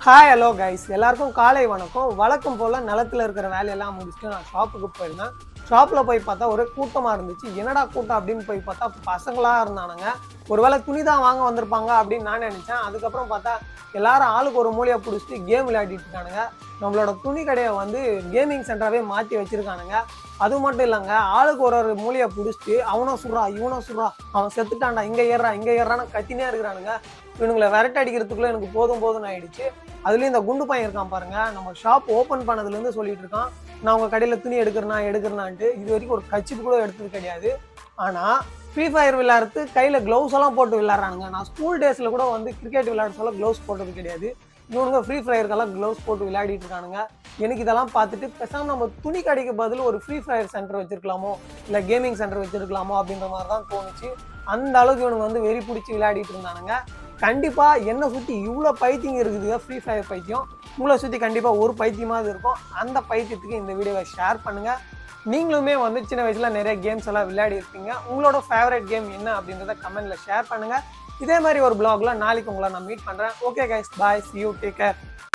hi hello guys எல்லாருக்கும் காலை வணக்கம் வழக்கம் போல் நிலத்துல இருக்கிற வேலையெல்லாம் முடிச்சுட்டு நான் ஷாப்புக்கு போயிருந்தேன் ஷாப்பில் போய் பார்த்தா ஒரே கூட்டமாக இருந்துச்சு என்னடா கூட்டம் அப்படின்னு போய் பார்த்தா பசங்களாக இருந்தானுங்க ஒருவேளை துணி தான் வாங்க வந்திருப்பாங்க அப்படின்னு நான் நினச்சேன் அதுக்கப்புறம் பார்த்தா எல்லாரும் ஆளுக்கு ஒரு மூலையை பிடிச்சிட்டு கேம் விளையாடிட்டு இருக்கானுங்க நம்மளோட துணி கடையை வந்து கேமிங் சென்டராகவே மாற்றி வச்சிருக்கானுங்க அது மட்டும் இல்லைங்க ஆளுக்கு ஒரு ஒரு மூலையை பிடிச்சிட்டு அவனும் சுடுறா இவனும் சுடுறா அவன் செத்துட்டான்டா இங்கே ஏறுறா இங்கே ஏறான்னு கத்தினே இருக்கிறானுங்க இவனுங்களை விரட்ட அடிக்கிறதுக்குள்ள எனக்கு போதும் போதும்னு ஆயிடுச்சு அதுலேயும் இந்த குண்டு பையன் இருக்கான் பாருங்க நம்ம ஷாப் ஓப்பன் பண்ணதுலேருந்து சொல்லிட்டு இருக்கான் நான் உங்கள் கடையில் துணி எடுக்கிறனா எடுக்கிறனான்ட்டு இது வரைக்கும் ஒரு கச்சிப்பு கூட எடுத்தது கிடையாது ஆனால் ஃப்ரீ ஃபயர் விளையாடுறது கையில் க்ளவுஸ் எல்லாம் போட்டு விளையாடுறானுங்க நான் ஸ்கூல் டேஸில் கூட வந்து கிரிக்கெட் விளையாட சொல்ல க்ளவுஸ் போட்டது கிடையாது இவனுங்க ஃப்ரீ ஃபயருக்கெல்லாம் க்ளவுஸ் போட்டு விளையாடிட்டு இருக்கானுங்க எனக்கு இதெல்லாம் பார்த்துட்டு பேசாம நம்ம துணி கடைக்கு பதில் ஒரு ஃப்ரீ ஃபயர் சென்டர் வச்சிருக்கலாமோ இல்லை கேமிங் சென்டர் வச்சிருக்கலாமோ அப்படின்ற மாதிரி தான் தோணுச்சு அந்த அளவுக்கு இவனுங்க வந்து வெறி பிடிச்சி விளையாடிட்டு இருந்தானுங்க கண்டிப்பாக என்னை சுற்றி இவ்வளோ பைத்தியம் இருக்குதுங்க ஃப்ரீ ஃபயர் பைத்தியம் உங்களை சுற்றி கண்டிப்பாக ஒரு பைத்தியமாவது இருக்கும் அந்த பைத்தியத்துக்கு இந்த வீடியோவை ஷேர் பண்ணுங்கள் நீங்களுமே வந்து சின்ன வயசில் நிறைய கேம்ஸ் எல்லாம் விளையாடி இருப்பீங்க உங்களோட ஃபேவரட் கேம் என்ன அப்படின்றத கமெண்ட்டில் ஷேர் பண்ணுங்கள் இதே மாதிரி ஒரு பிளாக்ல நாளைக்கு உங்களை நான் மீட் பண்ணுறேன் okay guys bye see you take care